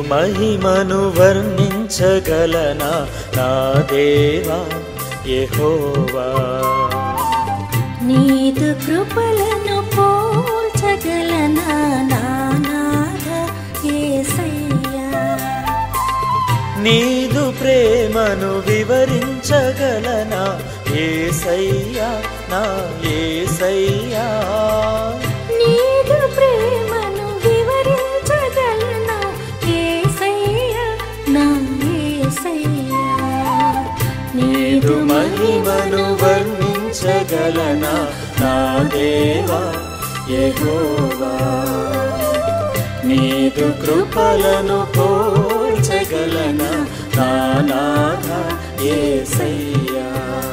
మహిమను వర్ణించగలనా నా దేవా యెహోవా నీదు కృపలను పోల్చగలనా నానాథ యేసయ్యా నీదు ప్రేమను వివరించగలనా ఏసయ్యా నా ఏసయ్యా నీదు ప్రేమను వివరించగలనా యేసయ్యా నా యేసయ్యా నీదు మహిమను వర్ణించగలనా నా దేవా యెహోవా నీదు కృపలను పోల్చగలనా నా నాథ యేసయ్యా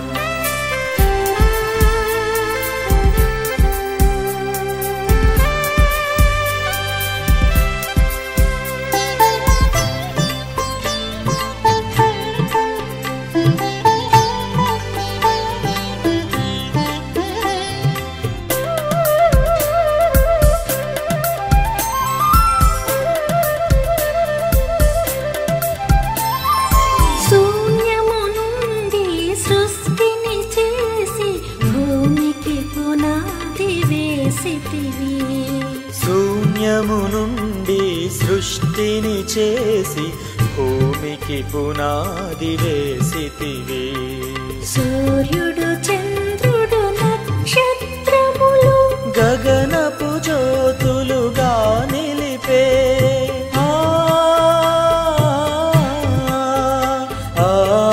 శూన్యము నుండి సృష్టిని చేసి భూమికి పునాది వేసితివి శూన్యము నుండి సృష్టిని చేసి భూమికి పునాది వేసితివి సూర్యుడు చంద్రుడు నక్షత్రములు గగనపు జ్యోతులుగా నిలిపే ఆ, ఆ,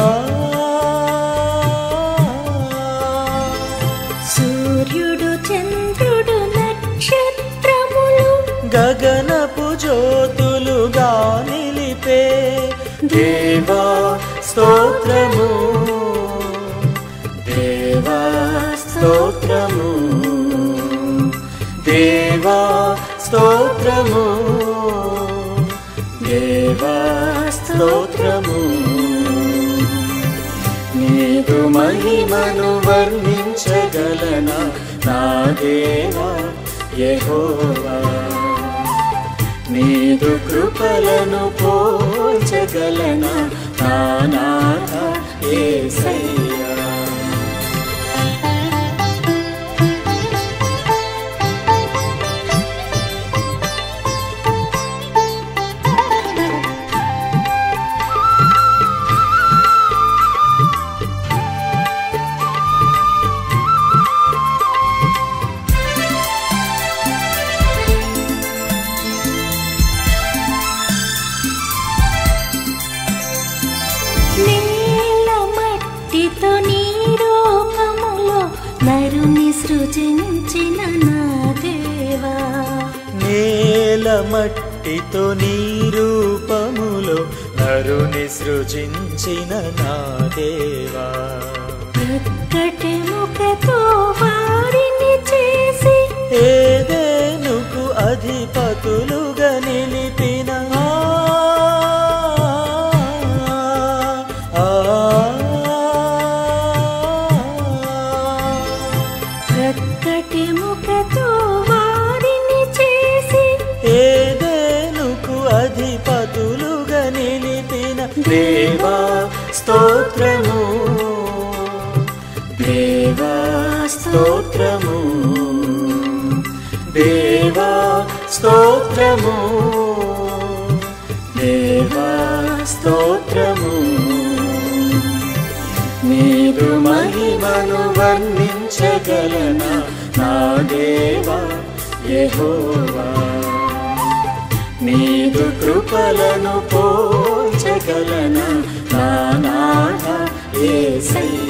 సూర్యుడు చంద్రుడు నక్షత్రములు గగనపు జ్యోతులుగా నిలిపే దేవా స్తోత్రము దేవా స్తోత్రము దేవా స్తోత్రము దేవా స్తోత్రము నీదు మహిమను వర్ణించగలనా నా దేవా యెహోవా నీదు కృపలను పోల్చగలనా నా నాథ యేసయ్యా నేల మట్టితో నీ రూపములో నరుని సృజించిన నా దేవా నేల మట్టితో నీ రూపములో నరుని సృజించిన నా దేవా ప్రక్కటి ముఖతో వారిని చేసి ఏదేనుకు అధిపతులుగా నిలిపిన ఆ, ఆ, ప్రక్కటి ముఖతో వారిని చేసి ఏదేనుకు అధిపతులుగా నిలిపిన దేవా స్తోత్రము దేవా స్తోత్రము దేవా స్తోత్రము దేవా స్తోత్రము నీదు మహిమను వర్ణించగలనా నా దేవా యెహోవా నీదు కృపలను పోల్చగలనా నా నాథ యేసయ్యా